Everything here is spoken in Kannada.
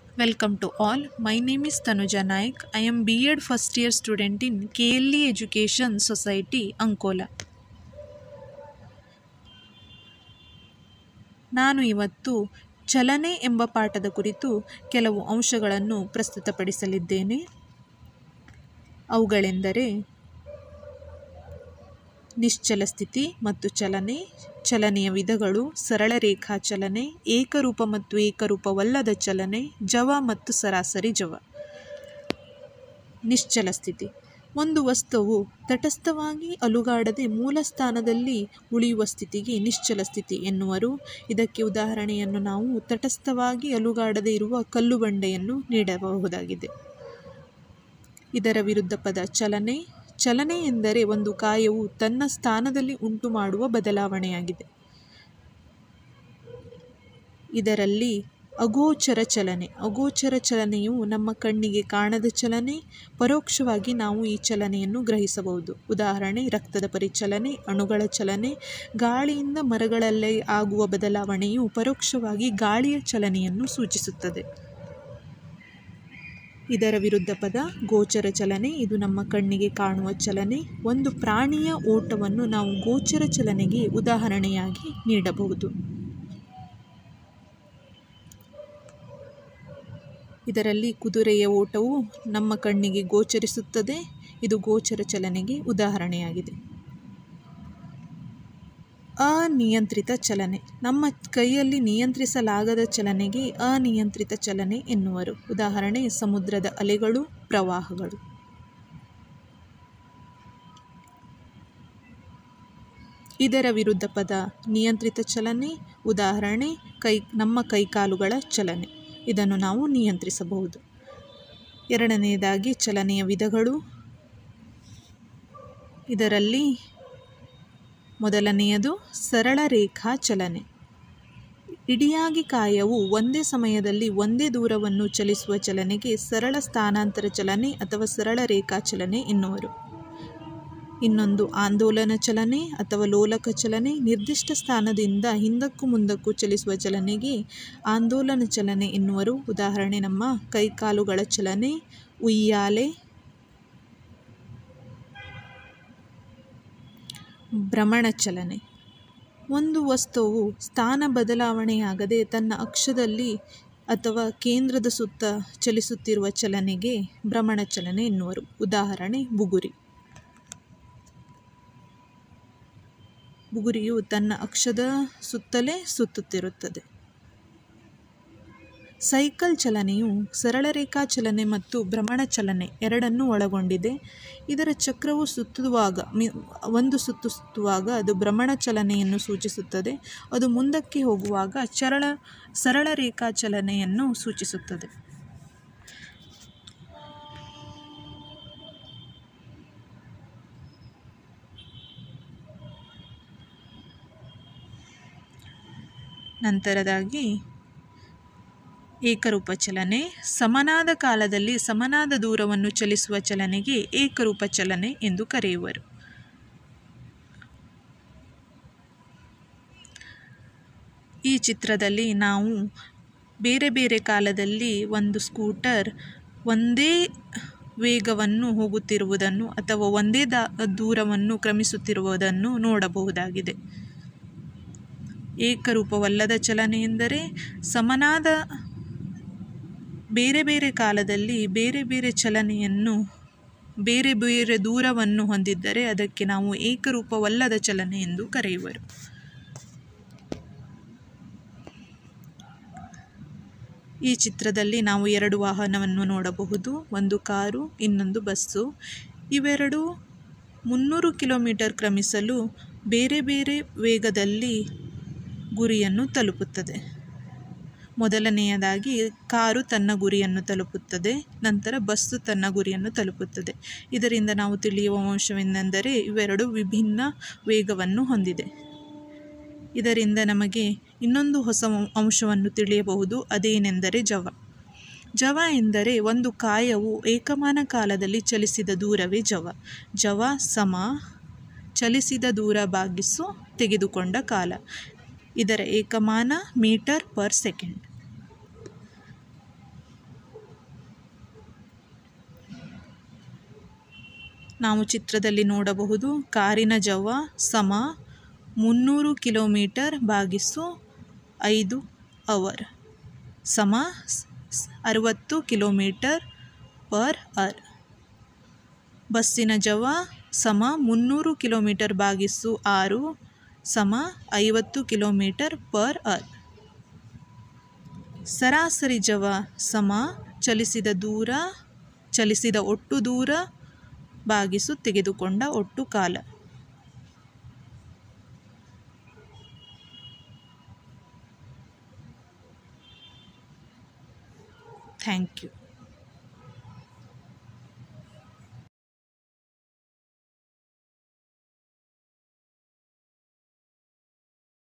Welcome to all. My name is Tanuja Naik. I am B.Ed first year student in KLE Education Society, Ankola. ನಾನು ಇವತ್ತು ಚಲನೆ ಎಂಬ ಪಾಠದ ಕುರಿತು ಕೆಲವು ಅಂಶಗಳನ್ನು ಪ್ರಸ್ತುತಪಡಿಸಲಿದ್ದೇನೆ ಅವುಗಳೆಂದರೆ ನಿಶ್ಚಲ ಸ್ಥಿತಿ ಮತ್ತು ಚಲನೆ ಚಲನೆಯ ವಿಧಗಳು ಸರಳ ರೇಖಾ ಚಲನೆ ಏಕರೂಪ ಮತ್ತು ಏಕರೂಪವಲ್ಲದ ಚಲನೆ ಜವ ಮತ್ತು ಸರಾಸರಿ ಜವ ನಿಶ್ಚಲ ಸ್ಥಿತಿ ಒಂದು ವಸ್ತುವು ತಟಸ್ಥವಾಗಿ ಅಲುಗಾಡದೆ ಮೂಲ ಸ್ಥಾನದಲ್ಲಿ ಉಳಿಯುವ ಸ್ಥಿತಿಗೆ ನಿಶ್ಚಲ ಸ್ಥಿತಿ ಎನ್ನುವರು ಇದಕ್ಕೆ ಉದಾಹರಣೆಯನ್ನು ನಾವು ತಟಸ್ಥವಾಗಿ ಅಲುಗಾಡದೆ ಇರುವ ಕಲ್ಲು ಬಂಡೆಯನ್ನು ನೀಡಬಹುದಾಗಿದೆ ಇದರ ವಿರುದ್ಧ ಪದ ಚಲನೆ ಚಲನೆ ಎಂದರೆ ಒಂದು ಕಾಯವು ತನ್ನ ಸ್ಥಾನದಲ್ಲಿ ಉಂಟು ಮಾಡುವ ಬದಲಾವಣೆಯಾಗಿದೆ ಇದರಲ್ಲಿ ಅಗೋಚರ ಚಲನೆ ಅಗೋಚರ ಚಲನೆಯು ನಮ್ಮ ಕಣ್ಣಿಗೆ ಕಾಣದ ಚಲನೆ ಪರೋಕ್ಷವಾಗಿ ನಾವು ಈ ಚಲನೆಯನ್ನು ಗ್ರಹಿಸಬಹುದು ಉದಾಹರಣೆ ರಕ್ತದ ಪರಿಚಲನೆ ಅಣುಗಳ ಚಲನೆ ಗಾಳಿಯಿಂದ ಮರಗಳಲ್ಲೇ ಆಗುವ ಬದಲಾವಣೆಯು ಪರೋಕ್ಷವಾಗಿ ಗಾಳಿಯ ಚಲನೆಯನ್ನು ಸೂಚಿಸುತ್ತದೆ ಇದರ ವಿರುದ್ಧ ಪದ ಗೋಚರ ಚಲನೆ ಇದು ನಮ್ಮ ಕಣ್ಣಿಗೆ ಕಾಣುವ ಚಲನೆ ಒಂದು ಪ್ರಾಣಿಯ ಓಟವನ್ನು ನಾವು ಗೋಚರ ಚಲನೆಗೆ ಉದಾಹರಣೆಯಾಗಿ ನೀಡಬಹುದು ಇದರಲ್ಲಿ ಕುದುರೆಯ ಓಟವು ನಮ್ಮ ಕಣ್ಣಿಗೆ ಗೋಚರಿಸುತ್ತದೆ ಇದು ಗೋಚರ ಚಲನೆಗೆ ಉದಾಹರಣೆಯಾಗಿದೆ ಅನಿಯಂತ್ರಿತ ಚಲನೆ ನಮ್ಮ ಕೈಯಲ್ಲಿ ನಿಯಂತ್ರಿಸಲಾಗದ ಚಲನೆಗೆ ಅನಿಯಂತ್ರಿತ ಚಲನೆ ಎನ್ನುವರು ಉದಾಹರಣೆ ಸಮುದ್ರದ ಅಲೆಗಳು ಪ್ರವಾಹಗಳು ಇದರ ವಿರುದ್ಧ ಪದ ನಿಯಂತ್ರಿತ ಚಲನೆ ಉದಾಹರಣೆ ಕೈ ನಮ್ಮ ಕೈಕಾಲುಗಳ ಚಲನೆ ಇದನ್ನು ನಾವು ನಿಯಂತ್ರಿಸಬಹುದು ಎರಡನೆಯದಾಗಿ ಚಲನೆಯ ವಿಧಗಳು ಇದರಲ್ಲಿ ಮೊದಲನೆಯದು ಸರಳ ರೇಖಾ ಚಲನೆ ಇಡಿಯಾಗಿ ಕಾಯವು ಒಂದೇ ಸಮಯದಲ್ಲಿ ಒಂದೇ ದೂರವನ್ನು ಚಲಿಸುವ ಚಲನೆಗೆ ಸರಳ ಸ್ಥಾನಾಂತರ ಚಲನೆ ಅಥವಾ ಸರಳ ರೇಖಾ ಚಲನೆ ಎನ್ನುವರು ಇನ್ನೊಂದು ಆಂದೋಲನ ಚಲನೆ ಅಥವಾ ಲೋಲಕ ಚಲನೆ ನಿರ್ದಿಷ್ಟ ಸ್ಥಾನದಿಂದ ಹಿಂದಕ್ಕೂ ಮುಂದಕ್ಕೂ ಚಲಿಸುವ ಚಲನೆಗೆ ಆಂದೋಲನ ಚಲನೆ ಎನ್ನುವರು ಉದಾಹರಣೆ ನಮ್ಮ ಕೈಕಾಲುಗಳ ಚಲನೆ ಉಯ್ಯಾಲೆ ಭ್ರಮಣ ಚಲನೆ ಒಂದು ವಸ್ತುವು ಸ್ಥಾನ ಬದಲಾವಣೆಯಾಗದೆ ತನ್ನ ಅಕ್ಷದಲ್ಲಿ ಅಥವಾ ಕೇಂದ್ರದ ಸುತ್ತ ಚಲಿಸುತ್ತಿರುವ ಚಲನೆಗೆ ಭ್ರಮಣ ಚಲನೆ ಎನ್ನುವರು ಉದಾಹರಣೆ ಬುಗುರಿ ಬುಗುರಿಯು ತನ್ನ ಅಕ್ಷದ ಸುತ್ತಲೇ ಸುತ್ತುತ್ತಿರುತ್ತದೆ ಸೈಕಲ್ ಚಲನೆಯು ಸರಳ ರೇಖಾ ಚಲನೆ ಮತ್ತು ಭ್ರಮಣ ಚಲನೆ ಎರಡನ್ನೂ ಒಳಗೊಂಡಿದೆ ಇದರ ಚಕ್ರವು ಸುತ್ತುವಾಗ ಒಂದು ಸುತ್ತು ಸುತ್ತುವಾಗ ಅದು ಭ್ರಮಣ ಚಲನೆಯನ್ನು ಸೂಚಿಸುತ್ತದೆ ಅದು ಮುಂದಕ್ಕೆ ಹೋಗುವಾಗ ಚರಳ ಸರಳ ರೇಖಾ ಚಲನೆಯನ್ನು ಸೂಚಿಸುತ್ತದೆ ನಂತರದಾಗಿ ಏಕರೂಪ ಚಲನೆ ಸಮನಾದ ಕಾಲದಲ್ಲಿ ಸಮನಾದ ದೂರವನ್ನು ಚಲಿಸುವ ಚಲನೆಗೆ ಏಕರೂಪ ಚಲನೆ ಎಂದು ಕರೆಯುವರು ಈ ಚಿತ್ರದಲ್ಲಿ ನಾವು ಬೇರೆ ಬೇರೆ ಕಾಲದಲ್ಲಿ ಒಂದು ಸ್ಕೂಟರ್ ಒಂದೇ ವೇಗವನ್ನು ಹೋಗುತ್ತಿರುವುದನ್ನು ಅಥವಾ ಒಂದೇ ದಾ ದೂರವನ್ನು ಕ್ರಮಿಸುತ್ತಿರುವುದನ್ನು ನೋಡಬಹುದಾಗಿದೆ ಏಕರೂಪವಲ್ಲದ ಚಲನೆ ಎಂದರೆ ಸಮನಾದ ಬೇರೆ ಬೇರೆ ಕಾಲದಲ್ಲಿ ಬೇರೆ ಬೇರೆ ಚಲನೆಯನ್ನು ಬೇರೆ ಬೇರೆ ದೂರವನ್ನು ಹೊಂದಿದ್ದರೆ ಅದಕ್ಕೆ ನಾವು ಏಕರೂಪವಲ್ಲದ ಚಲನೆ ಎಂದು ಕರೆಯುವರು ಈ ಚಿತ್ರದಲ್ಲಿ ನಾವು ಎರಡು ವಾಹನವನ್ನು ನೋಡಬಹುದು ಒಂದು ಕಾರು ಇನ್ನೊಂದು ಬಸ್ಸು ಇವೆರಡು ಮುನ್ನೂರು ಕಿಲೋಮೀಟರ್ ಕ್ರಮಿಸಲು ಬೇರೆ ಬೇರೆ ವೇಗದಲ್ಲಿ ಗುರಿಯನ್ನು ತಲುಪುತ್ತದೆ ಮೊದಲನೆಯದಾಗಿ ಕಾರು ತನ್ನ ಗುರಿಯನ್ನು ತಲುಪುತ್ತದೆ ನಂತರ ಬಸ್ಸು ತನ್ನ ಗುರಿಯನ್ನು ತಲುಪುತ್ತದೆ ಇದರಿಂದ ನಾವು ತಿಳಿಯುವ ಅಂಶವೆಂದರೆ ಇವೆರಡು ವಿಭಿನ್ನ ವೇಗವನ್ನು ಹೊಂದಿದೆ ಇದರಿಂದ ನಮಗೆ ಇನ್ನೊಂದು ಹೊಸ ಅಂಶವನ್ನು ತಿಳಿಯಬಹುದು ಅದೇನೆಂದರೆ ಜವ ಜವ ಎಂದರೆ ಒಂದು ಕಾಯವು ಏಕಮಾನ ಕಾಲದಲ್ಲಿ ಚಲಿಸಿದ ದೂರವೇ ಜವ ಜವ ಸಮ ಚಲಿಸಿದ ದೂರ ಭಾಗಿಸು ತೆಗೆದುಕೊಂಡ ಕಾಲ ಇದರ ಏಕಮಾನ ಮೀಟರ್ ಪರ್ ಸೆಕೆಂಡ್ ನಾವು ಚಿತ್ರದಲ್ಲಿ ನೋಡಬಹುದು ಕಾರಿನ ಜವ ಸಮ ಮುನ್ನೂರು ಕಿಲೋಮೀಟರ್ ಭಾಗಿಸು ಐದು ಅವರ್ ಸಮ ಸ್- ಸ್- ಅರವತ್ತು ಕಿಲೋಮೀಟರ್ ಪರ್ ಅವರ್ ಬಸ್ಸಿನ ಜವ ಸಮ ಮುನ್ನೂರು ಕಿಲೋಮೀಟರ್ ಭಾಗಿಸು ಆರು ಸಮ ಐವತ್ತು ಕಿಲೋಮೀಟರ್ ಪರ್ ಅವರ್ ಸರಾಸರಿ ಜವ ಸಮ ಚಲಿಸಿದ ದೂರ ಚಲಿಸಿದ ಒಟ್ಟು ದೂರ ಭಾಗಿಸು ತೆಗೆದುಕೊಂಡ ಒಟ್ಟು ಕಾಲ ಥ್ಯಾಂಕ್ ಯು